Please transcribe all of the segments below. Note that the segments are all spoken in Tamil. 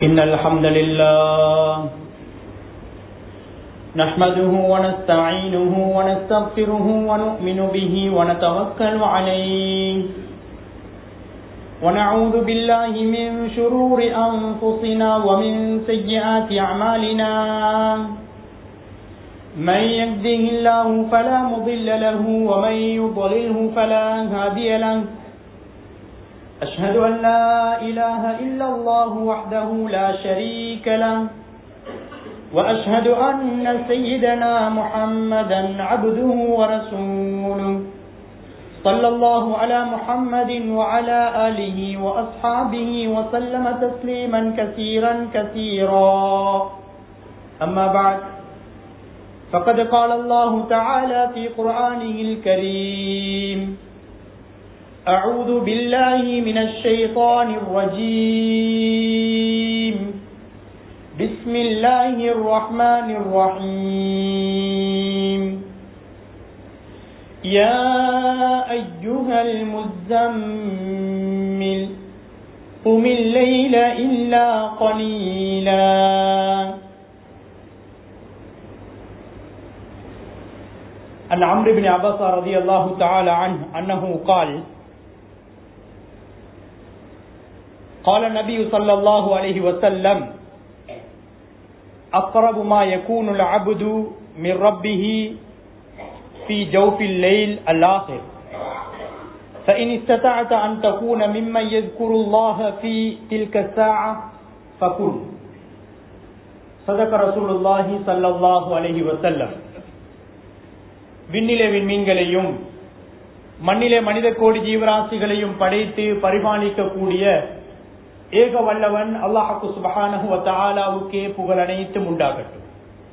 إن الحمد لله نحمده ونستعينه ونستغفره ونؤمن به ونتوكل عليه ونعوذ بالله من شرور أنفسنا ومن سيئات أعمالنا من يهده الله فلا مضل له ومن يضلله فلا هادي له أشهد أن لا إله إلا الله وحده لا شريك له وأشهد أن سيدنا محمدا عبده ورسوله صلى الله على محمد وعلى آله وأصحابه وسلم تسليما كثيرا كثيرا أما بعد فقد قال الله تعالى في قرآنه الكريم أعوذ بالله من الشيطان الرجيم بسم الله الرحمن الرحيم يا أيها المزمل قم الليل إلا قليلا عن عمرو بن عباس رضي الله تعالى عنه أنه قال قال النبي صلى الله عليه وسلم أقرب ما يكون العبد من ربه في جوف الليل الآخر فإن استطعت أن تكون ممن يذكر الله في تلك الساعة فكن صدق رسول الله صلى الله عليه وسلم விண்ணிலே விண்மீன்களையும் மண்ணிலே மனித கோடி ஜீவராசிகளையும் படைத்து பரிபாலிக்கக்கூடிய ஏக வல்லவன் அல்லாஹு சுபஹானஹுவத்தாலாவுக்கே புகழ் அனைத்தும் உண்டாகட்டும்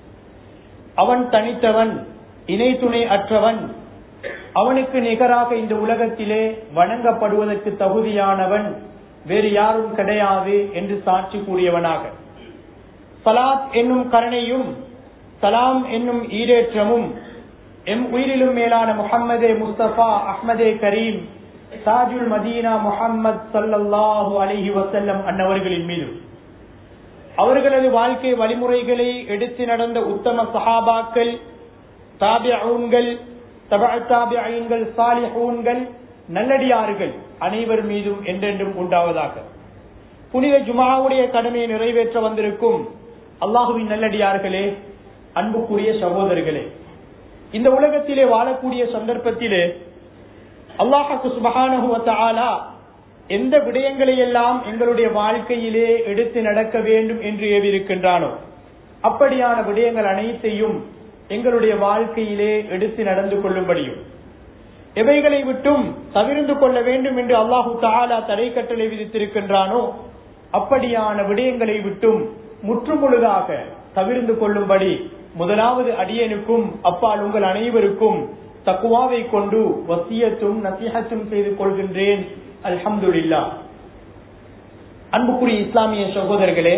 அவன் தனித்தவன் இணை துணை அற்றவன் அவனுக்கு நிகராக இந்த உலகத்திலே வணங்கப்படுவதற்கு தகுதியானவன் வேறு யாரும் கிடையாது என்று சாட்சி கூறியவனாக சலாத் என்னும் கருணையும் சலாம் என்னும் ஈரேற்றமும் எம் உயிரிலும் மேலான முகம்மதே முஸ்தபா அஹ்மதே கரீம் தாஜுல் மதீனா முகம்மது சல்லாஹூ அலஹி வசல்லம் அன்னவர்களின் மீதும் அவர்களது வாழ்க்கை வழிமுறைகளை எடுத்து நடந்த உத்தம சஹாபாக்கள் தாபியூன்கள் தாபியங்கள் சாலிஹூன்கள் நல்லடியார்கள் அனைவர் மீதும் என்றென்றும் உண்டாவதாக புனித ஜுமாவுடைய கடமையை நிறைவேற்ற வந்திருக்கும் அல்லாஹுவின் நல்லடியார்களே அன்புக்குரிய சகோதரர்களே இந்த உலகத்திலே வாழக்கூடிய சந்தர்ப்பத்திலே அல்லாஹு சுபகானகுவத்தாலா எந்த விடயங்களை எல்லாம் எங்களுடைய வாழ்க்கையிலே எடுத்து நடக்க வேண்டும் என்று ஏவிருக்கின்றானோ அப்படியான விடயங்கள் அனைத்தையும் எங்களுடைய வாழ்க்கையிலே எடுத்து நடந்து கொள்ளும்படியும் எவைகளை விட்டும் தவிர்ந்து கொள்ள வேண்டும் என்று அல்லாஹு தாலா தடை கட்டளை விதித்திருக்கின்றானோ அப்படியான விடயங்களை விட்டும் முற்றுமுழுதாக தவிர்ந்து கொள்ளும்படி முதலாவது அடியனுக்கும் அப்பால் உங்கள் அனைவருக்கும் தக்குவாவை கொண்டு வசியத்தும் நசிஹத்தும் செய்து கொள்கின்றேன் அல்ஹம்துல்லா அன்புக்குரிய இஸ்லாமிய சகோதரர்களே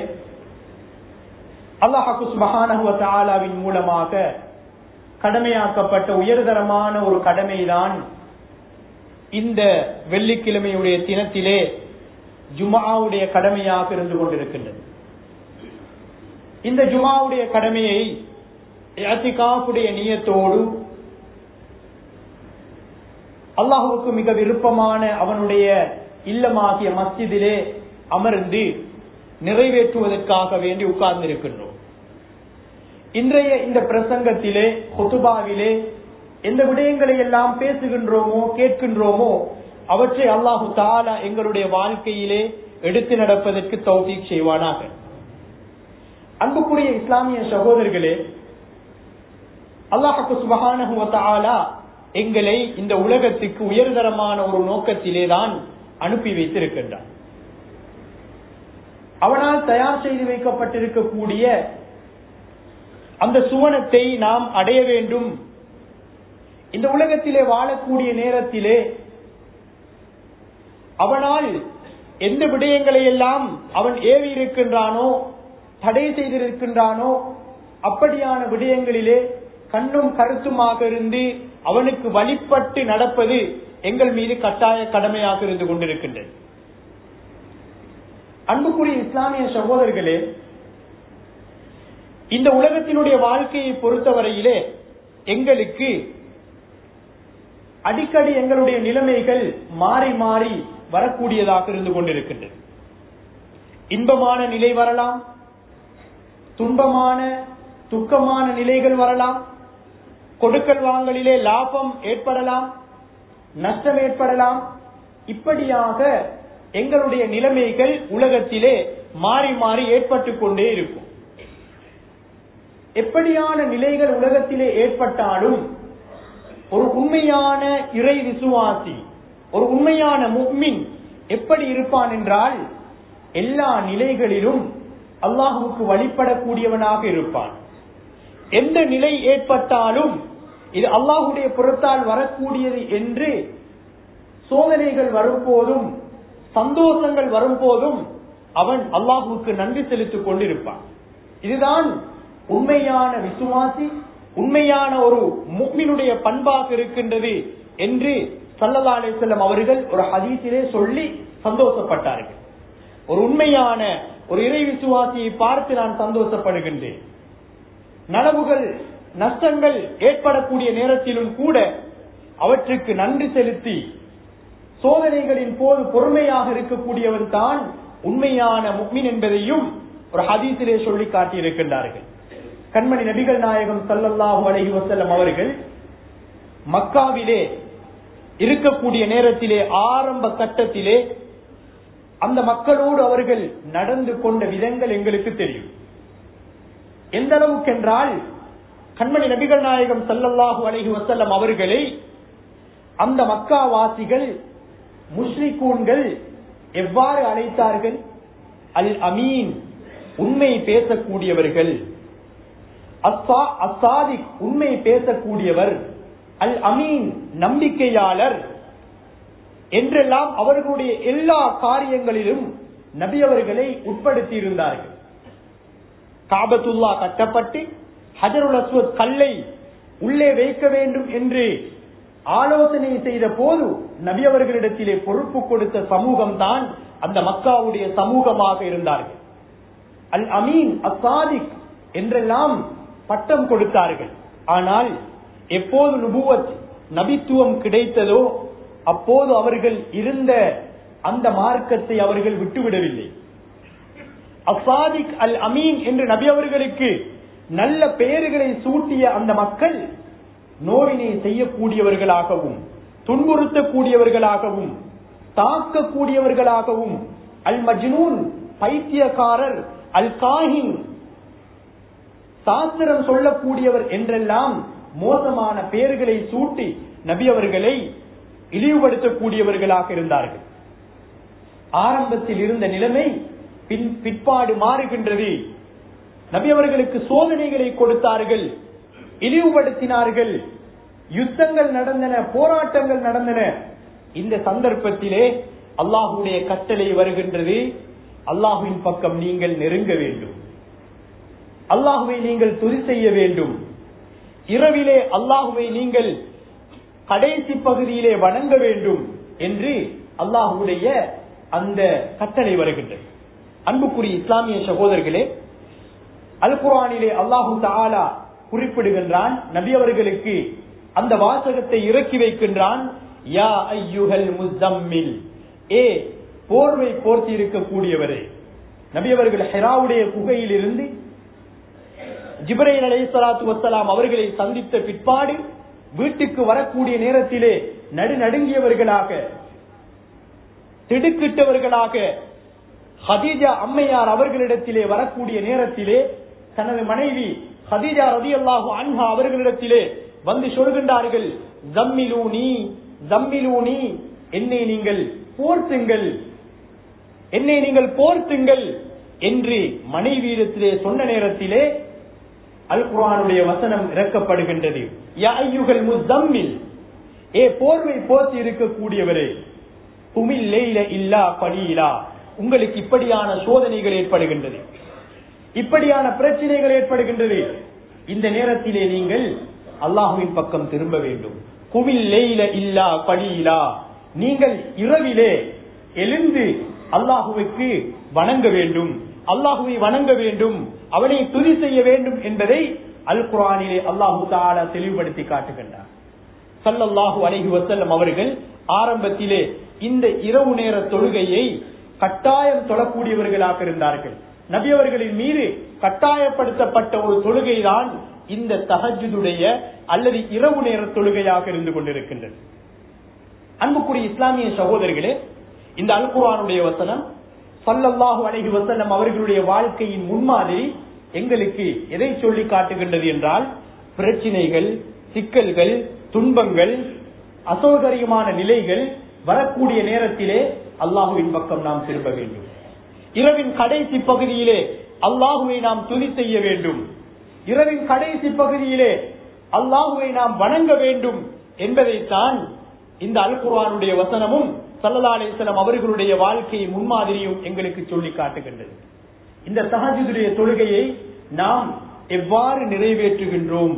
அல்லாஹாக்கு மகானகுவத்தாலாவின் மூலமாக கடமையாக்கப்பட்ட உயர்தரமான ஒரு கடமைதான் இந்த வெள்ளிக்கிழமையுடைய தினத்திலே ஜுமாவுடைய கடமையாக இருந்து கொண்டிருக்கின்றது இந்த ஜுமாவுடைய கடமையை அத்திகாப்புடைய நீயத்தோடு அல்லாஹுவுக்கு மிக விருப்பமான அவனுடைய இல்லமாகிய மஸ்ஜிதிலே அமர்ந்து நிறைவேற்றுவதற்காக வேண்டி உட்கார்ந்திருக்கின்றோம் இன்றைய இந்த பிரசங்கத்திலே கொத்துபாவிலே எந்த விடயங்களை எல்லாம் பேசுகின்றோமோ கேட்கின்றோமோ அவற்றை அல்லாஹு தாலா எங்களுடைய வாழ்க்கையிலே எடுத்து நடப்பதற்கு தௌஃபீக் செய்வானாக அன்புக்குரிய இஸ்லாமிய சகோதரர்களே அல்லாஹு சுபகானா எங்களை இந்த உலகத்துக்கு உயர்தரமான ஒரு நோக்கத்திலே தான் அனுப்பி வைத்திருக்கின்றான் அவனால் தயார் செய்து வைக்கப்பட்டிருக்கக்கூடிய அந்த சுவனத்தை நாம் அடைய வேண்டும் இந்த உலகத்திலே வாழக்கூடிய நேரத்திலே அவனால் எந்த விடயங்களை எல்லாம் அவன் ஏவி இருக்கின்றானோ தடை செய்திருக்கின்றானோ அப்படியான விடயங்களிலே கண்ணும் கருத்துமாக இருந்து அவனுக்கு வழிபட்டு நடப்பது எங்கள் மீது கட்டாய கடமையாக இருந்து கொண்டிருக்கின்றது அன்புக்குரிய இஸ்லாமிய சகோதரர்களே இந்த உலகத்தினுடைய வாழ்க்கையை பொறுத்தவரையிலே எங்களுக்கு அடிக்கடி எங்களுடைய நிலைமைகள் மாறி மாறி வரக்கூடியதாக இருந்து கொண்டிருக்கின்றது இன்பமான நிலை வரலாம் துன்பமான துக்கமான நிலைகள் வரலாம் கொடுக்கல் வாங்கலிலே லாபம் ஏற்படலாம் நஷ்டம் ஏற்படலாம் இப்படியாக எங்களுடைய நிலைமைகள் உலகத்திலே மாறி மாறி ஏற்பட்டுக் கொண்டே இருக்கும் எப்படியான நிலைகள் உலகத்திலே ஏற்பட்டாலும் ஒரு உண்மையான இறை விசுவாசி ஒரு உண்மையான முக்மின் எப்படி இருப்பான் என்றால் எல்லா நிலைகளிலும் அல்லாஹுக்கு வழிபடக்கூடியவனாக இருப்பான் எந்த நிலை ஏற்பட்டாலும் இது அல்லாஹுடைய புறத்தால் வரக்கூடியது என்று சோதனைகள் வரும்போதும் சந்தோஷங்கள் வரும்போதும் அவன் அல்லாஹுக்கு நன்றி செலுத்திக் கொண்டிருப்பான் இதுதான் உண்மையான விசுவாசி உண்மையான ஒரு முக்மினுடைய பண்பாக இருக்கின்றது என்று சல்லல்லா அலிசல்லம் அவர்கள் ஒரு ஹதீஸிலே சொல்லி சந்தோஷப்பட்டார்கள் ஒரு உண்மையான ஒரு இறை விசுவாசியை பார்த்து நான் சந்தோஷப்படுகின்றேன் நனவுகள் நஷ்டங்கள் ஏற்படக்கூடிய நேரத்திலும் கூட அவற்றுக்கு நன்றி செலுத்தி சோதனைகளின் போது பொறுமையாக இருக்கக்கூடியவன் தான் உண்மையான முக்மின் என்பதையும் ஒரு ஹதீஸிலே சொல்லி காட்டியிருக்கின்றார்கள் கண்மணி நபிகள் நாயகம் சல்லல்லாஹு அலைஹி வசல்லம் அவர்கள் மக்காவிலே இருக்கக்கூடிய நேரத்திலே ஆரம்ப கட்டத்திலே அந்த மக்களோடு அவர்கள் நடந்து கொண்ட விதங்கள் எங்களுக்கு தெரியும் எந்த அளவுக்கு என்றால் கண்மணி நபிகள் நாயகம் சல்லல்லாஹு அலைஹி வசல்லம் அவர்களை அந்த மக்காவாசிகள் முஸ்லிகூன்கள் எவ்வாறு அழைத்தார்கள் அல் அமீன் உண்மை பேசக்கூடியவர்கள் அசாதிக் உண்மை பேசக்கூடியவர் அல் அமீன் நம்பிக்கையாளர் என்றெல்லாம் அவர்களுடைய எல்லா காரியங்களிலும் நபி அவர்களை உட்படுத்தி இருந்தார்கள் காபத்துல்லா கட்டப்பட்டு ஹஜருல் அஸ்வத் கல்லை உள்ளே வைக்க வேண்டும் என்று ஆலோசனை செய்த போது நபி அவர்களிடத்திலே பொறுப்பு கொடுத்த சமூகம் தான் அந்த மக்காவுடைய சமூகமாக இருந்தார்கள் அல் அமீன் அசாதிக் என்றெல்லாம் பட்டம் கொடுத்தார்கள் ஆனால் எப்போது நுபுவத் நபித்துவம் கிடைத்ததோ அப்போது அவர்கள் இருந்த அந்த மார்க்கத்தை அவர்கள் விட்டுவிடவில்லை அசாதிக் அல் அமீன் என்று நபி அவர்களுக்கு நல்ல பெயர்களை சூட்டிய அந்த மக்கள் நோவினை செய்யக்கூடியவர்களாகவும் துன்புறுத்தக்கூடியவர்களாகவும் தாக்கக்கூடியவர்களாகவும் அல் மஜ்னூன் பைத்தியக்காரர் அல் காஹின் சாஸ்திரம் சொல்லக்கூடியவர் என்றெல்லாம் மோசமான பெயர்களை சூட்டி நபி அவர்களை இழிவுபடுத்தக்கூடியவர்களாக இருந்தார்கள் ஆரம்பத்தில் இருந்த நிலைமை பின் பிற்பாடு மாறுகின்றது நபி அவர்களுக்கு சோதனைகளை கொடுத்தார்கள் இழிவுபடுத்தினார்கள் யுத்தங்கள் நடந்தன போராட்டங்கள் நடந்தன இந்த சந்தர்ப்பத்திலே அல்லாஹுடைய கட்டளை வருகின்றது அல்லாஹுவின் பக்கம் நீங்கள் நெருங்க வேண்டும் அல்லாஹுவை நீங்கள் துதி செய்ய வேண்டும் இரவிலே அல்லாஹுவை நீங்கள் கடைசி பகுதியிலே வணங்க வேண்டும் என்று அல்லாஹுடைய அந்த கட்டளை வருகின்றது அன்புக்குரிய இஸ்லாமிய சகோதரர்களே அல் குரானிலே அல்லாஹு தாலா குறிப்பிடுகின்றான் நபி அவர்களுக்கு அந்த வாசகத்தை இறக்கி வைக்கின்றான் யா ஐயுகல் முசம்மில் ஏ போர்வை போர்த்தி இருக்கக்கூடியவரே நபி அவர்கள் ஹெராவுடைய குகையில் இருந்து ஜிப்ரைல் அலை சலாத்து வசலாம் அவர்களை சந்தித்த பிற்பாடு வீட்டுக்கு வரக்கூடிய நேரத்திலே நடுநடுங்கியவர்களாக திடுக்கிட்டவர்களாக ஹதீஜா அம்மையார் அவர்களிடத்திலே வரக்கூடிய நேரத்திலே தனது மனைவி ஹதீஜா ரதி அல்லாஹு அன்ஹா அவர்களிடத்திலே வந்து சொல்கின்றார்கள் ஜம்மிலூனி ஜம்மிலூனி என்னை நீங்கள் போர்த்துங்கள் என்னை நீங்கள் போர்த்துங்கள் என்று மனைவியிடத்திலே சொன்ன நேரத்திலே அல் குரானுடைய வசனம் இறக்கப்படுகின்றது யாயுகள் முசம்மில் ஏ போர்வை போர்த்தி இருக்கக்கூடியவரே குமில் லேயில இல்லா பலியிலா உங்களுக்கு இப்படியான சோதனைகள் ஏற்படுகின்றது இப்படியான பிரச்சனைகள் ஏற்படுகின்றது இந்த நேரத்திலே நீங்கள் அல்லாஹுவின் பக்கம் திரும்ப வேண்டும் குமில் லேயில இல்லா பலியிலா நீங்கள் இரவிலே எழுந்து அல்லாஹுவுக்கு வணங்க வேண்டும் அல்லாஹுவை வணங்க வேண்டும் அவனை துதி செய்ய வேண்டும் என்பதை அல் குரானிலே அல்லாஹு தாலா தெளிவுபடுத்தி காட்டுகின்றார் சல்லல்லாஹு அலைஹி வசல்லம் அவர்கள் ஆரம்பத்திலே இந்த இரவு நேர தொழுகையை கட்டாயம் தொழக்கூடியவர்களாக இருந்தார்கள் நபி அவர்களின் மீது கட்டாயப்படுத்தப்பட்ட ஒரு தொழுகைதான் இந்த தஹஜுடைய அல்லது இரவு நேர தொழுகையாக இருந்து கொண்டிருக்கின்றது அன்புக்குரிய இஸ்லாமிய சகோதரர்களே இந்த அல் குரானுடைய வசனம் சல்லல்லாஹு அலைஹி வசல்லம் அவர்களுடைய வாழ்க்கையின் முன்மாதிரி எங்களுக்கு எதை சொல்லி காட்டுகின்றது என்றால் பிரச்சினைகள் சிக்கல்கள் துன்பங்கள் அசௌகரியமான நிலைகள் வரக்கூடிய நேரத்திலே அல்லாஹுவின் பக்கம் நாம் திரும்ப வேண்டும் இரவின் கடைசி பகுதியிலே அல்லாஹுவை நாம் துணி செய்ய வேண்டும் இரவின் கடைசி பகுதியிலே அல்லாஹுவை நாம் வணங்க வேண்டும் என்பதைத்தான் இந்த அல் குர்ஆனுடைய வசனமும் சல்லா அலிஸ்லாம் அவர்களுடைய வாழ்க்கையை முன்மாதிரியும் எங்களுக்கு சொல்லி காட்டுகின்றது இந்த தஹஜுடைய தொழுகையை நாம் எவ்வாறு நிறைவேற்றுகின்றோம்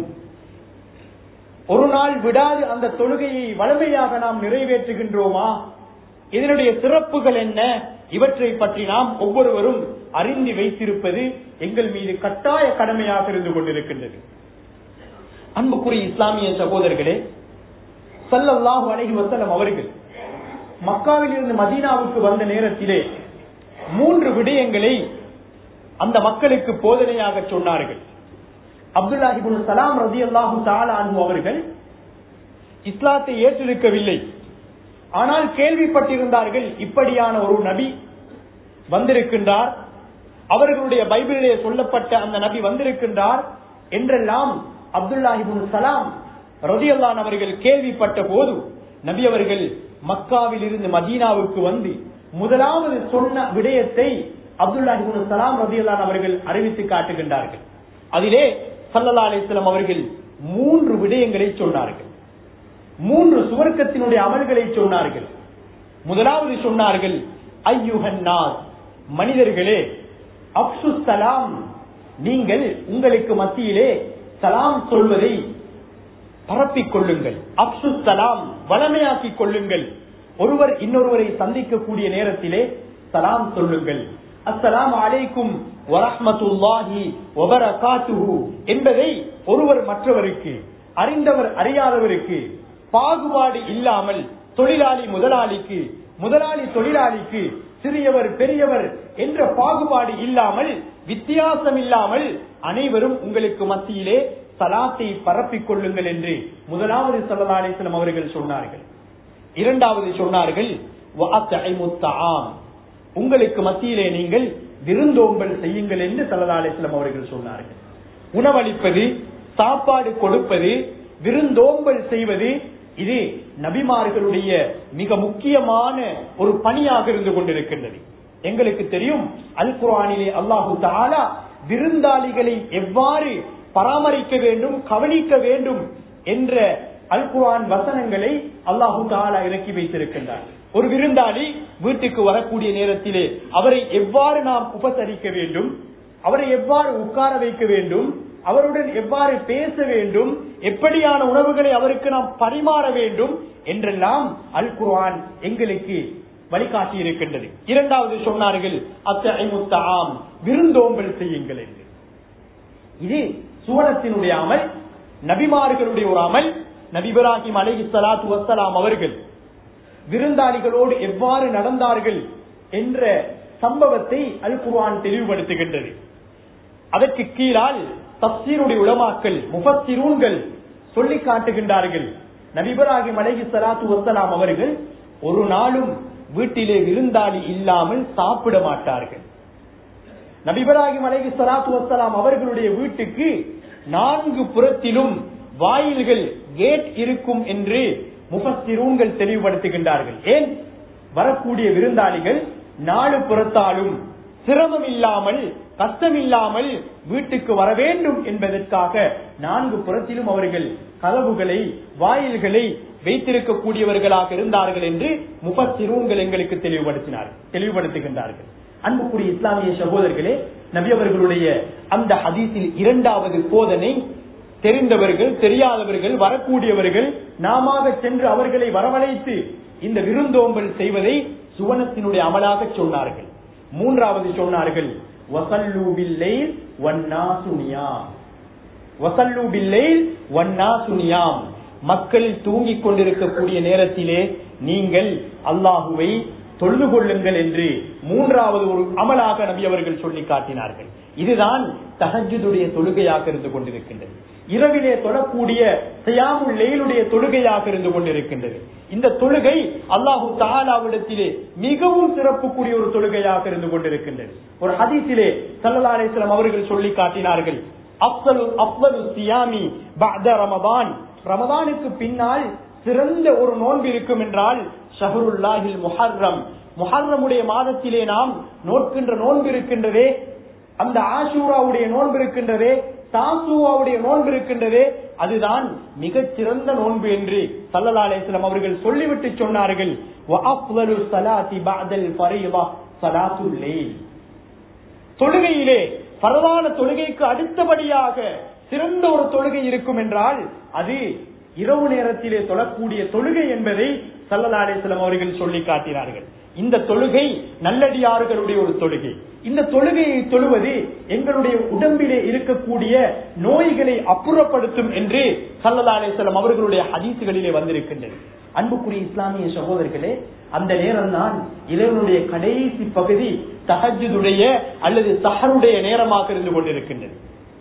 ஒரு நாள் விடாது அந்த தொழுகையை வலிமையாக நாம் நிறைவேற்றுகின்றோமா இதனுடைய சிறப்புகள் என்ன இவற்றை பற்றி நாம் ஒவ்வொருவரும் அறிந்து வைத்திருப்பது எங்கள் மீது கட்டாய கடமையாக இருந்து கொண்டிருக்கின்றது அன்புக்குரிய இஸ்லாமிய சகோதரர்களே சல்லல்லாஹு அலைஹி வஸல்லம் அவர்கள் மக்காவில் இருந்து மதீனாவுக்கு வந்த நேரத்திலே மூன்று விடயங்களை அந்த மக்களுக்கு போதனையாக சொன்னார்கள் அப்துல்லாஹிபுல் சலாம் ரதி அல்லாஹு தாலு அவர்கள் இஸ்லாத்தை ஏற்றிருக்கவில்லை ஆனால் கேள்விப்பட்டிருந்தார்கள் இப்படியான ஒரு நபி வந்திருக்கின்றார் அவர்களுடைய பைபிளிலே சொல்லப்பட்ட அந்த நபி வந்திருக்கின்றார் என்றெல்லாம் அப்துல்லாஹிபுல் சலாம் ரதியல்லான் அவர்கள் கேள்விப்பட்ட போது நபி அவர்கள் மக்காவில் இருந்து மதீனாவுக்கு வந்து முதலாவது சொன்ன விடயத்தை அப்துல்லாஹிபுல் சலாம் ரதியல்லான் அவர்கள் அறிவித்து காட்டுகின்றார்கள் அதிலே சல்லல்லா அலிஸ்லாம் அவர்கள் மூன்று விடயங்களை சொன்னார்கள் மூன்று சுவர்க்கத்தினுடைய அமல்களை சொன்னார்கள் முதலாவது சொன்னார்கள் ஐயுஹன்னாஸ் மனிதர்களே அப்சு சலாம் நீங்கள் உங்களுக்கு மத்தியிலே சலாம் சொல்வதை பரப்பிக் கொள்ளுங்கள் அப்சு சலாம் வளமையாக்கிக் கொள்ளுங்கள் ஒருவர் இன்னொருவரை சந்திக்கக்கூடிய நேரத்திலே சலாம் சொல்லுங்கள் அஸ்ஸலாம் அலைக்கும் வரஹ்மத்துல்லாஹி வபரகாத்துஹு என்பதை ஒருவர் மற்றவருக்கு அறிந்தவர் அறியாதவருக்கு பாகுபாடு இல்லாமல் தொழிலாளி முதலாளிக்கு முதலாளி தொழிலாளிக்கு சிறியவர் பெரியவர் என்ற பாகுபாடு இல்லாமல் வித்தியாசம் இல்லாமல் அனைவரும் உங்களுக்கு மத்தியிலே சலாத்தை பரப்பிக் கொள்ளுங்கள் என்று முதலாவது சல்லாசலம் அவர்கள் சொன்னார்கள் இரண்டாவது சொன்னார்கள் உங்களுக்கு மத்தியிலே நீங்கள் விருந்தோம்பல் செய்யுங்கள் என்று சல்லா அலிஸ்லாம் அவர்கள் சொன்னார்கள் உணவளிப்பது சாப்பாடு கொடுப்பது விருந்தோம்பல் செய்வது இது நபிமார்களுடைய மிக முக்கியமான ஒரு பணியாக இருந்து கொண்டிருக்கின்றது எங்களுக்கு தெரியும் அல் குரானிலே அல்லாஹு தாலா விருந்தாளிகளை எவ்வாறு பராமரிக்க வேண்டும் கவனிக்க வேண்டும் என்ற அல் குரான் வசனங்களை அல்லாஹு தாலா இறக்கி வைத்திருக்கின்றார் ஒரு விருந்தாளி வீட்டுக்கு வரக்கூடிய நேரத்திலே அவரை எவ்வாறு நாம் உபசரிக்க வேண்டும் அவரை எவ்வாறு உட்கார வைக்க வேண்டும் அவருடன் எவ்வாறு பேச வேண்டும் எப்படியான உணவுகளை அவருக்கு நாம் பரிமாற வேண்டும் என்றெல்லாம் அல் குர்ஆன் எங்களுக்கு வழிகாட்டி இருக்கின்றது இரண்டாவது சொன்னார்கள் அத்தம் விருந்தோம்பல் செய்யுங்கள் என்று இது சுவனத்தினுடைய அமல் நபிமார்களுடைய ஒரு அமல் நபிபராஹிம் அலஹி சலாத்து வசலாம் அவர்கள் விருந்தாளிகளோடு எவ்வாறு நடந்தார்கள் என்ற சம்பவத்தை அல் குர்ஆன் தெளிவுபடுத்துகின்றது அதற்கு கீழால் தப்சீருடைய உலமாக்கள் முபத்திரூன்கள் சொல்லி காட்டுகின்றார்கள் நபிபராகிம் அலஹி சலாத்து வசலாம் அவர்கள் ஒரு நாளும் வீட்டிலே விருந்தாளி இல்லாமல் சாப்பிட மாட்டார்கள் நபிபராகிம் அலஹி சலாத்து வசலாம் அவர்களுடைய வீட்டுக்கு நான்கு புறத்திலும் வாயில்கள் கேட் இருக்கும் என்று முபத்திரூன்கள் தெளிவுபடுத்துகின்றார்கள் ஏன் வரக்கூடிய விருந்தாளிகள் நாலு புறத்தாலும் சிரமம் இல்லாமல் கஷ்டம் இல்லாமல் வீட்டுக்கு வர வேண்டும் என்பதற்காக நான்கு புறத்திலும் அவர்கள் கதவுகளை வாயில்களை வைத்திருக்கக்கூடியவர்களாக இருந்தார்கள் என்று முப்பத்திரூன்கள் எங்களுக்கு தெளிவுபடுத்தினார் தெளிவுபடுத்துகின்றார்கள் அன்புக்குரிய இஸ்லாமிய சகோதரர்களே நபி அவர்களுடைய அந்த ஹதீஸில் இரண்டாவது போதனை தெரிந்தவர்கள் தெரியாதவர்கள் வரக்கூடியவர்கள் நாம சென்று அவர்களை வரவழைத்து இந்த விருந்தோம்பல் செய்வதை சுவனத்தினுடைய அமலாக சொன்னார்கள் மூன்றாவது சொன்னார்கள் வசல்லு பில்லைல் வன்னாசு நியாம் வசல்லு பில்லைல் வன்னாசு நியாம் மக்கள் தூங்கிக் கொண்டிருக்கக்கூடிய நேரத்திலே நீங்கள் அல்லாஹுவை தொழுது கொள்ளுங்கள் என்று மூன்றாவது ஒரு அமலாக நபி அவர்கள் சொல்லி காட்டினார்கள் இதுதான் தஹஜுடைய தொழுகையாக இருந்து கொண்டிருக்கின்றது இரவிலே தொழக்கூடிய செய்யாமுல் லெயிலுடைய தொழுகையாக இருந்து கொண்டிருக்கின்றது இந்த தொழுகை அல்லாஹு தாலாவிடத்திலே மிகவும் சிறப்புக்குரிய ஒரு தொழுகையாக இருந்து கொண்டிருக்கின்றது ஒரு ஹதீஸிலே சல்லா அலிஸ்லாம் அவர்கள் சொல்லி காட்டினார்கள் அப்சலு அப்சலு சியாமி பஅத ரமதான் ரமதானுக்கு பின்னால் சிறந்த ஒரு நோன்பு இருக்கும் என்றால் ஷஹருல்லாஹில் முஹர்ரம் முஹர்ரமுடைய மாதத்திலே நாம் நோட்கின்ற நோன்பு இருக்கின்றதே அந்த ஆஷூராவுடைய நோன்பு இருக்கின்றதே தாசுவாவுடைய நோன்பு இருக்கின்றதே அதுதான் மிகச் சிறந்த நோன்பு என்று சல்லல்லா அலிஸ்லாம் அவர்கள் சொல்லிவிட்டு சொன்னார்கள் வஅஃலலு ஸலாத்தி பஅதல் ஃபரீதா ஸலாத்துல் லைல் தொழுகையிலே பரவான தொழுகைக்கு அடுத்தபடியாக சிறந்த ஒரு தொழுகை இருக்கும் என்றால் அது இரவு நேரத்திலே தொழக்கூடிய தொழுகை என்பதை சல்லலாடேசலம் அவர்கள் சொல்லி காட்டினார்கள் இந்த தொழுகை நல்லடியார்களுடைய ஒரு தொழுகை இந்த தொழுகையை தொழுவது எங்களுடைய உடம்பிலே இருக்கக்கூடிய நோய்களை அப்புறப்படுத்தும் என்று சல்லலாடேசலம் அவர்களுடைய ஹதீசுகளிலே வந்திருக்கின்றது அன்புக்குரிய இஸ்லாமிய சகோதரர்களே அந்த நேரம் தான் இறைவனுடைய கடைசி பகுதி தஹஜுடைய அல்லது சஹருடைய நேரமாக இருந்து கொண்டிருக்கின்றது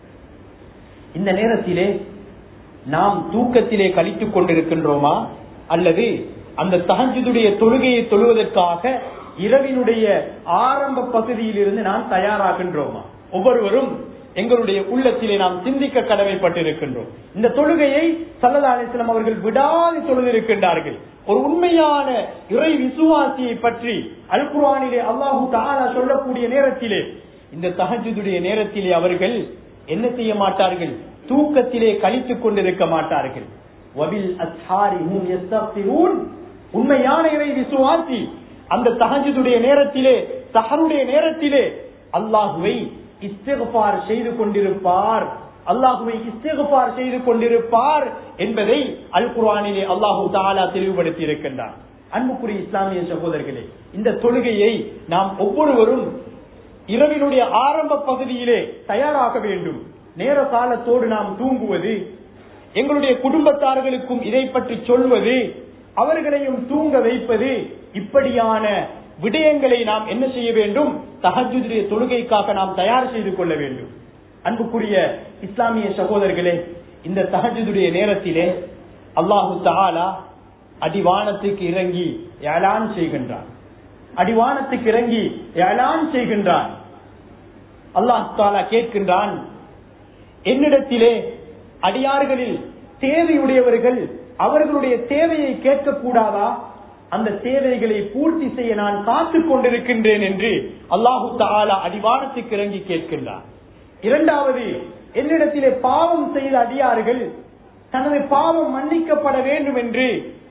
இந்த நேரத்திலே நாம் தூக்கத்திலே கழித்துக் கொண்டிருக்கின்றோமா அல்லது அந்த தஹஜுடைய தொழுகையை தொழுவதற்காக இரவினுடைய ஆரம்ப பகுதியில் இருந்து நாம் தயாராகின்றோமா ஒவ்வொருவரும் எங்களுடைய உள்ளத்திலே நாம் சிந்திக்க கடமைப்பட்டிருக்கின்றோம் இந்த தொழுகையை சல்லதாலிஸ்லாம் அவர்கள் விடாது தொழுதிருக்கின்றார்கள் ஒரு உண்மையான இறை விசுவாசியை பற்றி அல் குர்ஆனிலே அல்லாஹு தாலா சொல்லக்கூடிய நேரத்திலே இந்த தஹஜுடைய நேரத்திலே அவர்கள் என்ன செய்ய மாட்டார்கள் தூக்கத்திலே கழித்துக் கொண்டிருக்க மாட்டார்கள் வபில் அஸ்ஹாரிஹும் யஸ்தக்ஃபிரூன் உண்மையான இறை விசுவாசி அந்த தஹஜுடைய நேரத்திலே சஹருடைய நேரத்திலே அல்லாஹுவை இஸ்திகபார் செய்து கொண்டிருப்பார் அல்லாஹுவை இஸ்திகபார் செய்து கொண்டிருப்பார் என்பதை அல் குர்ஆனிலே அல்லாஹு தாலா தெளிவுபடுத்தி இருக்கின்றார் அன்புக்குரிய இஸ்லாமிய சகோதரர்களே இந்த தொழுகையை நாம் ஒவ்வொருவரும் இரவினுடைய ஆரம்ப பகுதியிலே தயாராக வேண்டும் நேர காலத்தோடு நாம் தூங்குவது எங்களுடைய குடும்பத்தார்களுக்கும் இதை பற்றி சொல்வது அவர்களையும் தூங்க வைப்பது இப்படியான விடயங்களை நாம் என்ன செய்ய வேண்டும் தஹஜுடைய தொழுகைக்காக நாம் தயார் செய்து கொள்ள வேண்டும் அன்புக்குரிய இஸ்லாமிய சகோதரர்களே இந்த தஹஜுடைய நேரத்திலே அல்லாஹு தாலா அடிவானத்துக்கு இறங்கி ஏலான் செய்கின்றான் அடிவானத்துக்கு இறங்கி ஏலான் செய்கின்றான் அல்லாஹ் தாலா கேட்கின்றான் என்னிடத்திலே அடியார்களில் தேவையுடையவர்கள் அவர்களுடைய தேவையை கேட்கக்கூடாதா அந்த தேவைகளை பூர்த்தி செய்ய நான் காத்துக் கொண்டிருக்கின்றேன் என்று அல்லாஹு தாலா அடிவானத்துக்கு இறங்கி கேட்கின்றார் இரண்டாவது என்னிடத்திலே பாவம் செய்த அடியார்கள் தனது பாவம் மன்னிக்கப்பட வேண்டும் என்று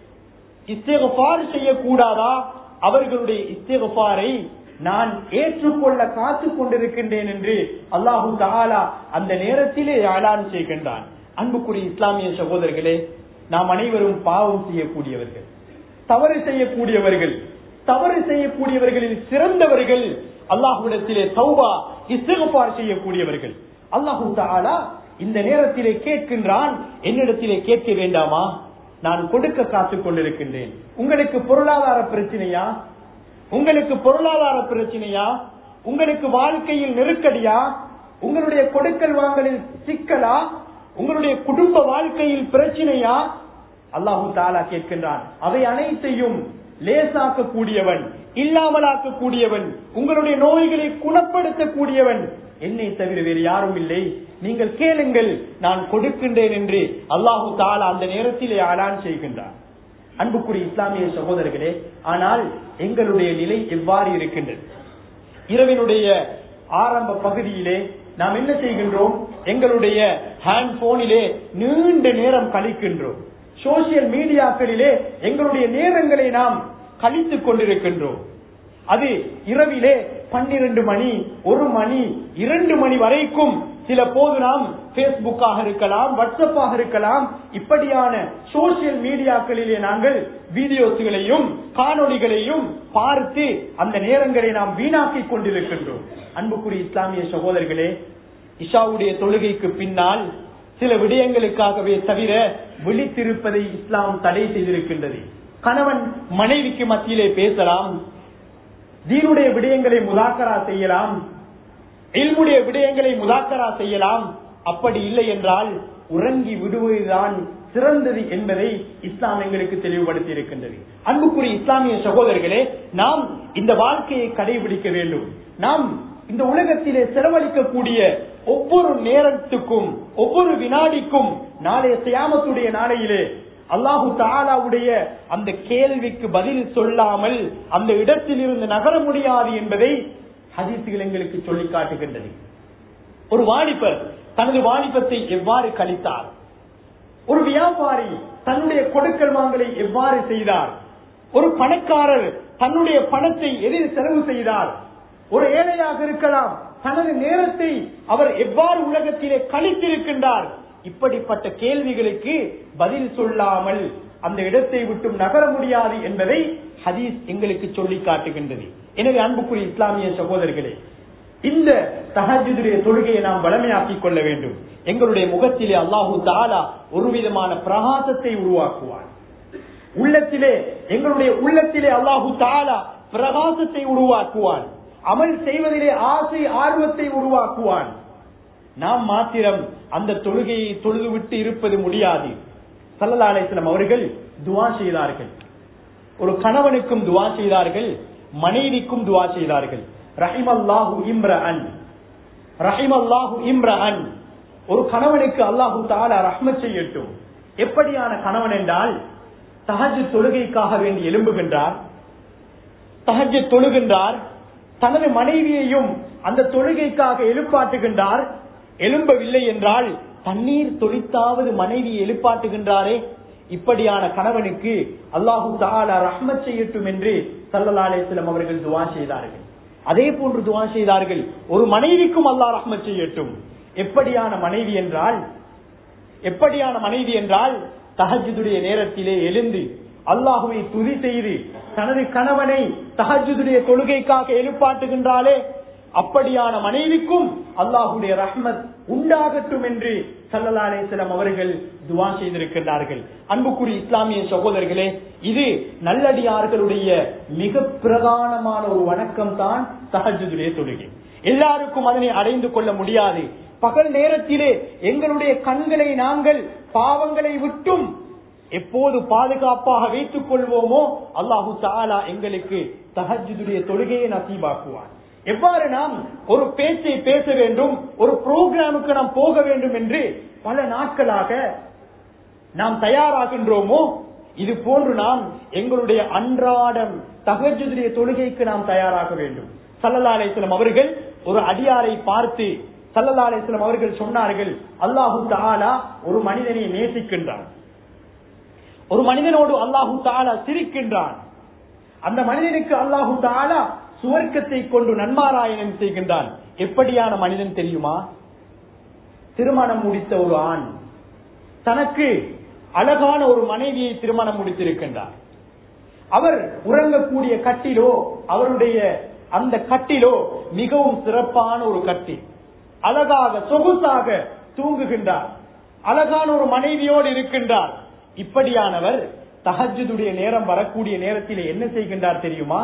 இஸ்தேகபார் செய்யக்கூடாதா அவர்களுடைய இஸ்தேகபாரை நான் ஏற்றுக்கொள்ள காத்துக் கொண்டிருக்கின்றேன் என்று அல்லாஹு தாலா அந்த நேரத்திலே ஆளான் செய்கின்றான் அன்புக்குரிய இஸ்லாமிய சகோதரர்களே நாம் அனைவரும் பாவம் செய்யக்கூடியவர்கள் தவறு செய்யக்கூடியவர்கள் தவறு செய்யக்கூடியவர்களில் சிறந்தவர்கள் அல்லாஹுடத்திலே தௌபா இஸ்தகபார் செய்யக்கூடியவர்கள் அல்லாஹு தாலா இந்த நேரத்திலே கேட்கின்றான் என்னிடத்திலே கேட்க வேண்டாமா நான் கொடுக்க காத்துக் கொண்டிருக்கின்றேன் உங்களுக்கு பொருளாதார பிரச்சனையா உங்களுக்கு பொருளாதார பிரச்சனையா உங்களுக்கு வாழ்க்கையில் நெருக்கடியா உங்களுடைய கொடுக்கல் வாங்கலில் சிக்கலா உங்களுடைய குடும்ப வாழ்க்கையில் பிரச்சனையா அல்லாஹு தாலா கேட்கின்றான் அவை அனைத்தையும் லேசாக்க கூடியவன் இல்லாமலாக்க கூடியவன் உங்களுடைய நோய்களை குணப்படுத்தக்கூடியவன் என்னை தவிர வேறு யாரும் இல்லை நீங்கள் கேளுங்கள் நான் கொடுக்கின்றேன் என்று அல்லாஹு தாலா அந்த நேரத்திலே ஆளான் செய்கின்றான் அன்புக்குரிய இஸ்லாமிய சகோதரர்களே ஆனால் எங்களுடைய நிலை எவ்வாறு இருக்கின்றது இரவினுடைய ஆரம்ப பகுதியிலே நாம் என்ன செய்கின்றோம் எங்களுடைய ஹேண்ட் போனிலே நீண்ட நேரம் கழிக்கின்றோம் சோசியல் மீடியாக்களிலே எங்களுடைய நேரங்களை நாம் கழித்துக் கொண்டிருக்கின்றோம் அது இரவிலே பன்னிரண்டு மணி ஒரு மணி இரண்டு மணி வரைக்கும் சில போது நாம் பேஸ்புக்காக இருக்கலாம் வாட்ஸ்அப்பாக இருக்கலாம் இப்படியான சோசியல் மீடியாக்களிலே நாங்கள் வீடியோஸ்களையும் காணொளிகளையும் பார்த்து அந்த நேரங்களை நாம் வீணாக்கிக் கொண்டிருக்கின்றோம் அன்புக்குரிய இஸ்லாமிய சகோதரர்களே இஷாவுடைய தொழுகைக்கு பின்னால் சில விடயங்களுக்காகவே தவிர விழித்திருப்பதை இஸ்லாம் தடை செய்திருக்கின்றது கணவன் மனைவிக்கு மத்தியிலே பேசலாம் தீனுடைய விடயங்களை முதாக்கரா செய்யலாம் இல்முடைய விடயங்களை முதாக்கரா செய்யலாம் அப்படி இல்லை என்றால் உறங்கி விடுவதுதான் சிறந்தது என்பதை இஸ்லாம் எங்களுக்கு தெளிவுபடுத்தி இருக்கின்றது அன்புக்குரிய இஸ்லாமிய சகோதரர்களே நாம் இந்த வாழ்க்கையை கடைபிடிக்க வேண்டும் நாம் இந்த உலகத்திலே செலவழிக்கக்கூடிய ஒவ்வொரு நேரத்துக்கும் ஒவ்வொரு வினாடிக்கும் நாளைய சியாமத்துடைய நாளையிலே அல்லாஹு தாலாவுடைய அந்த கேள்விக்கு பதில் சொல்லாமல் அந்த இடத்தில் இருந்து நகர முடியாது என்பதை ஹதீசுகள் எங்களுக்கு சொல்லி காட்டுகின்றது ஒரு வாலிபர் தனது வாலிபத்தை எவ்வாறு கழித்தார் ஒரு வியாபாரி தன்னுடைய கொடுக்கல் வாங்கலை எவ்வாறு செய்தார் ஒரு பணக்காரர் தன்னுடைய பணத்தை எதில் செலவு செய்தார் ஒரு ஏழையாக இருக்கலாம் தனது நேரத்தை அவர் எவ்வாறு உலகத்திலே கழித்திருக்கின்றார் இப்படிப்பட்ட கேள்விகளுக்கு பதில் சொல்லாமல் அந்த இடத்தை விட்டும் நகர முடியாது என்பதை ஹதீஸ் எங்களுக்கு சொல்லி காட்டுகின்றது எனவே அன்புக்குரிய இஸ்லாமிய சகோதரர்களே இந்த தஹஜுடைய தொழுகையை நாம் வளமையாக்கிக் கொள்ள வேண்டும் எங்களுடைய முகத்திலே அல்லாஹு தாலா ஒரு விதமான பிரகாசத்தை உருவாக்குவார் உள்ளத்திலே எங்களுடைய உள்ளத்திலே அல்லாஹு தாலா பிரகாசத்தை உருவாக்குவான் அமல் செய்வதிலே ஆசை ஆர்வத்தை உருவாக்குவான் நாம் மாத்திரம் அந்த தொழுகையை தொழுது விட்டு இருப்பது முடியாது சல்லலாலேஸ்லம் அவர்கள் துவா செய்தார்கள் ஒரு கணவனுக்கும் துவா செய்தார்கள் மனைவிக்கும் துவா செய்தார்கள் ரஹிம் அல்லாஹு இம்ர அன் ரஹிம் அல்லாஹு இம்ர அன் ஒரு கணவனுக்கு அல்லாஹு தாலா ரஹ்மத் செய்யட்டும் எப்படியான கணவன் என்றால் தஹஜ் தொழுகைக்காக வேண்டி எழும்புகின்றார் தஹஜ் தொழுகின்றார் தனது மனைவியையும் அந்த தொழுகைக்காக எழுப்பாட்டுகின்றார் எழும்பவில்லை என்றால் தண்ணீர் தொளித்தாவது மனைவி எழுப்பாட்டுகின்றாரே இப்படியான கணவனுக்கு அல்லாஹு தாலா ரஹ்மத் செய்யட்டும் என்று சல்லலாலேஸ்லம் அவர்கள் துவா செய்தார்கள் அதே போன்று துவா செய்தார்கள் ஒரு மனைவிக்கும் அல்லாஹ் ரஹ்மத் செய்யட்டும் எப்படியான மனைவி என்றால் எப்படியான மனைவி என்றால் தஹஜுடைய நேரத்திலே எழுந்து அல்லாஹுவை துதி செய்து தனது கணவனை தஹஜுடைய தொழுகைக்காக எழுப்பாட்டுகின்றாலே அப்படியான மனைவிக்கும் அல்லாஹுடைய ரஹ்மத் உண்டாகட்டும் என்று சல்லல்லா அலிஸ்லாம் அவர்கள் துவா செய்திருக்கின்றார்கள் அன்புக்குரிய இஸ்லாமிய சகோதரர்களே இது நல்லடியார்களுடைய மிக பிரதானமான ஒரு வணக்கம் தான் சஹஜுடைய தொழுகை எல்லாருக்கும் அதனை அடைந்து கொள்ள முடியாது பகல் நேரத்திலே எங்களுடைய கண்களை நாங்கள் பாவங்களை விட்டும் எப்போது பாதுகாப்பாக வைத்துக் கொள்வோமோ அல்லாஹு தாலா எங்களுக்கு தஹஜுடைய தொழுகையை நசீபாக்குவான் எவ்வாறு நாம் ஒரு பேச்சை பேச வேண்டும் ஒரு புரோகிராமுக்கு நாம் போக வேண்டும் என்று பல நாட்களாக நாம் தயாராகின்றோமோ இது போன்று நாம் எங்களுடைய அன்றாடம் தகஜுடைய தொழுகைக்கு நாம் தயாராக வேண்டும் சல்லல்லா அலிஸ்லாம் அவர்கள் ஒரு அடியாரை பார்த்து சல்லல்லா அலிஸ்லாம் அவர்கள் சொன்னார்கள் அல்லாஹு தாலா ஒரு மனிதனை நேசிக்கின்றான் ஒரு மனிதனோடு அல்லாஹு தாலா சிரிக்கின்றான் அந்த மனிதனுக்கு அல்லாஹு தாலா சுவர்க்கத்தை கொண்டு நன்மாராயணம் செய்கின்றான் எப்படியான மனிதன் தெரியுமா திருமணம் முடித்த ஒரு ஆண் தனக்கு அழகான ஒரு மனைவியை திருமணம் முடித்திருக்கின்றார் அவர் உறங்கக்கூடிய கட்டிலோ அவருடைய அந்த கட்டிலோ மிகவும் சிறப்பான ஒரு கட்டில் அழகாக சொகுசாக தூங்குகின்றார் அழகான ஒரு மனைவியோடு இருக்கின்றார் இப்படியானவர் தஹஜுடைய நேரம் வரக்கூடிய நேரத்தில் என்ன செய்கின்றார் தெரியுமா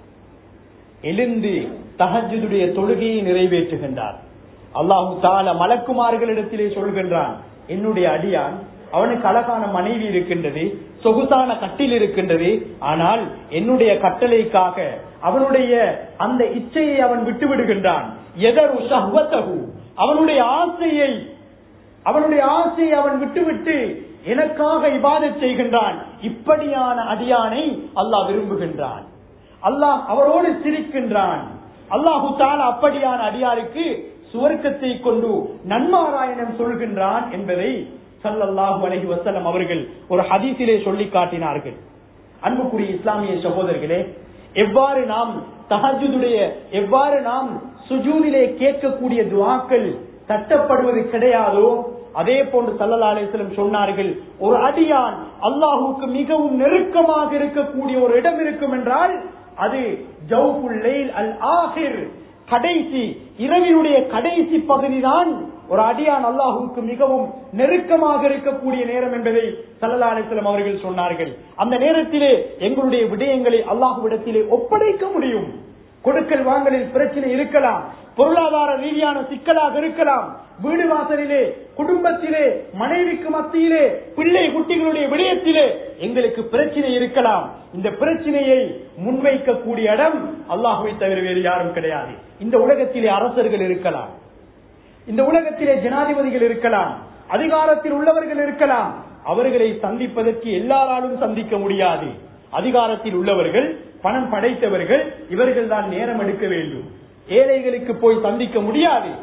எழுந்து தஹஜுடைய தொழுகையை நிறைவேற்றுகின்றார் அல்லாஹு தால மலக்குமார்களிடத்திலே சொல்கின்றான் என்னுடைய அடியான் அவனுக்கு அழகான மனைவி இருக்கின்றது சொகுசான கட்டில் இருக்கின்றது ஆனால் என்னுடைய கட்டளைக்காக அவனுடைய அந்த இச்சையை அவன் விட்டு விடுகின்றான் எதரு சஹ்வத்தகு அவனுடைய ஆசையை அவனுடைய ஆசையை அவன் விட்டுவிட்டு எனக்காக இபாதத் செய்கின்றான் இப்படியான அடியானை அல்லாஹ் விரும்புகின்றான் அல்லாஹ் அவரோடு சிரிக்கின்றான் அல்லாஹு தாலா அப்படியான அடியாருக்கு சுவர்க்கத்தை கொண்டு நன்மாராயணம் சொல்கின்றான் என்பதை சல்லல்லாஹு அலஹி வசலம் அவர்கள் ஒரு ஹதீஸிலே சொல்லி காட்டினார்கள் அன்புக்குரிய இஸ்லாமிய சகோதரர்களே எவ்வாறு நாம் தஹஜுடைய எவ்வாறு நாம் சுஜூதிலே கேட்கக்கூடிய துவாக்கள் தட்டப்படுவது கிடையாதோ அதே போன்று சல்லல்லா அலிஸ்லம் சொன்னார்கள் ஒரு அடியான் அல்லாஹுக்கு மிகவும் நெருக்கமாக இருக்கக்கூடிய ஒரு இடம் இருக்கும் என்றால் அது ஜவுஃபுல் லைல் அல் ஆஹிர் கடைசி இரவினுடைய கடைசி பகுதிதான் ஒரு அடியான் அல்லாஹுக்கு மிகவும் நெருக்கமாக இருக்கக்கூடிய நேரம் என்பதை சல்லல்லா அலிஸ்லம் அவர்கள் சொன்னார்கள் அந்த நேரத்திலே எங்களுடைய விடயங்களை அல்லாஹுவிடத்திலே ஒப்படைக்க முடியும் கொடுக்கல் வாங்கலில் பிரச்சனை இருக்கலாம் பொருளாதார ரீதியான சிக்கலாக இருக்கலாம் வீடு வாசலிலே குடும்பத்திலே மனைவிக்கு மத்தியிலே பிள்ளை குட்டிகளுடைய விடயத்திலே எங்களுக்கு பிரச்சனை இருக்கலாம் இந்த பிரச்சனையை முன்வைக்கக்கூடிய இடம் அல்லாஹுவை தவிர வேறு யாரும் கிடையாது இந்த உலகத்திலே அரசர்கள் இருக்கலாம் இந்த உலகத்திலே ஜனாதிபதிகள் இருக்கலாம் அதிகாரத்தில் உள்ளவர்கள் இருக்கலாம் அவர்களை சந்திப்பதற்கு எல்லாராலும் சந்திக்க முடியாது அதிகாரத்தில் உள்ளவர்கள் பணம் படைத்தவர்கள் இவர்கள் தான் நேரம் எடுக்க வேண்டும் ஏழைகளுக்கு போய் சந்திக்க முடியாது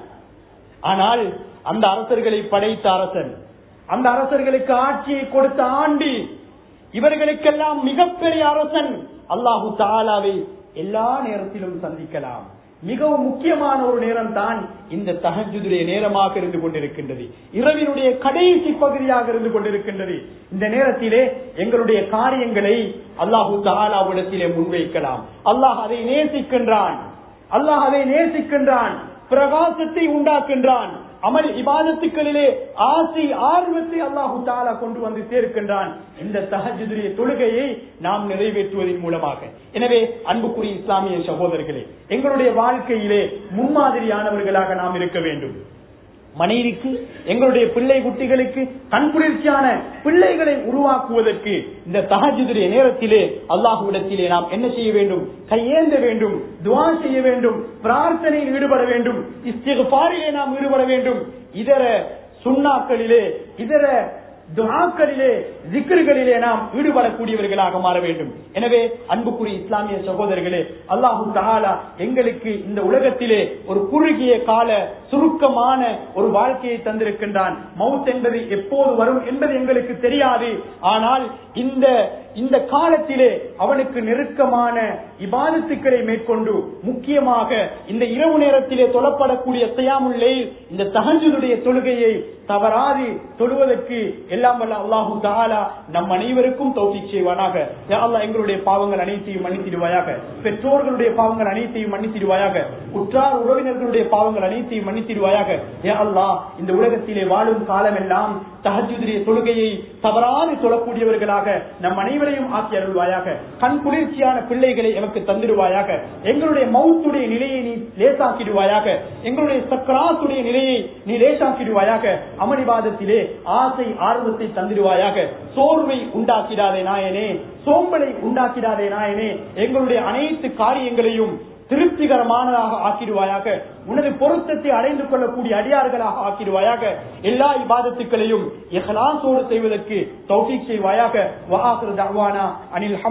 ஆனால் அந்த அரசர்களை படைத்த அரசன் அந்த அரசர்களுக்கு ஆட்சியை கொடுத்த ஆண்டி இவர்களுக்கெல்லாம் மிகப்பெரிய அரசன் அல்லாஹு தாலாவை எல்லா நேரத்திலும் சந்திக்கலாம் மிகவும் முக்கியமான ஒரு நேரம் தான் இந்த தகஜுடைய நேரமாக இருந்து கொண்டிருக்கின்றது இரவினுடைய கடைசி பகுதியாக இருந்து கொண்டிருக்கின்றது இந்த நேரத்திலே எங்களுடைய காரியங்களை அல்லாஹு தாலாவிடத்திலே முன்வைக்கலாம் அல்லாஹ் அதை நேசிக்கின்றான் அல்லாஹ் அதை நேசிக்கின்றான் பிரகாசத்தை உண்டாக்குகின்றான் அமல் இபாதத்துக்களிலே ஆசை ஆர்வத்தை அல்லாஹு தாலா கொண்டு வந்து சேர்க்கின்றான் இந்த தஹஜுடைய தொழுகையை நாம் நிறைவேற்றுவதன் மூலமாக எனவே அன்புக்குரிய இஸ்லாமிய சகோதரர்களே எங்களுடைய வாழ்க்கையிலே முன்மாதிரியானவர்களாக நாம் இருக்க வேண்டும் மனைவிக்கு எங்களுடைய பிள்ளை குட்டிகளுக்கு கண்குளிர்ச்சியான பிள்ளைகளை உருவாக்குவதற்கு இந்த தகஜுடைய நேரத்திலே அல்லாஹுவிடத்திலே நாம் என்ன செய்ய வேண்டும் கையேந்த வேண்டும் துவா செய்ய வேண்டும் பிரார்த்தனையில் ஈடுபட வேண்டும் இஸ்திகாரிலே நாம் ஈடுபட வேண்டும் இதர சுண்ணாக்களிலே இதர துவாக்களிலே ஜிக்கர்களிலே நாம் ஈடுபடக்கூடியவர்களாக மாற வேண்டும் எனவே அன்புக்குரிய இஸ்லாமிய சகோதரர்களே அல்லாஹு தஹாலா எங்களுக்கு இந்த உலகத்திலே ஒரு குறுகிய கால சுருக்கமான ஒரு வாழ்க்கையை தந்திருக்கின்றான் மவுத் என்பது எப்போது வரும் என்பது எங்களுக்கு தெரியாது ஆனால் இந்த இந்த காலத்திலே அவனுக்கு நெருக்கமான இபாதத்துக்களை மேற்கொண்டு முக்கியமாக இந்த இரவு நேரத்திலே தொழப்படக்கூடிய செய்யாமுள்ளே இந்த தகஞ்சுடைய தொழுகையை தவறாது தொழுவதற்கு எல்லாம் வல்ல அல்லாஹு தாலா நம் அனைவருக்கும் தௌஃபிக் செய்வானாக யா அல்லாஹ் எங்களுடைய பாவங்கள் அனைத்தையும் மன்னித்திடுவாயாக பெற்றோர்களுடைய பாவங்கள் அனைத்தையும் மன்னித்திடுவாயாக உற்றார் உறவினர்களுடைய பாவங்கள் அனைத்தையும் மன்னித்திடுவாயாக யா அல்லாஹ் இந்த உலகத்திலே வாழும் காலமெல்லாம் தஹஜுடைய தொழுகையை தவறாது தொழக்கூடியவர்களாக நம் அனைவரையும் ஆக்கி அருள்வாயாக கண் குளிர்ச்சியான பிள்ளைகளை எமக்கு தந்திடுவாயாக எங்களுடைய மவுத்துடைய நிலையை நீ லேசாக்கிடுவாயாக எங்களுடைய சக்கராத்துடைய நிலையை நீ லேசாக்கிடுவாயாக அமளிவாதத்திலே ஆசை ஆர்வத்தை தந்திடுவாயாக சோர்வை உண்டாக்கிடாதே நாயனே சோம்பலை உண்டாக்கிடாதே நாயனே எங்களுடைய அனைத்து காரியங்களையும் திருப்திகரமானதாக ஆக்கிடுவாயாக உனது பொருத்தத்தை அடைந்து கொள்ளக்கூடிய அடியார்களாக ஆக்கிடுவாயாக எல்லா இபாதத்துக்களையும் எஹலாசோடு செய்வதற்கு தௌஃபீக் செய்வாயாக வஹாசிர் தஹ்வானா அனில்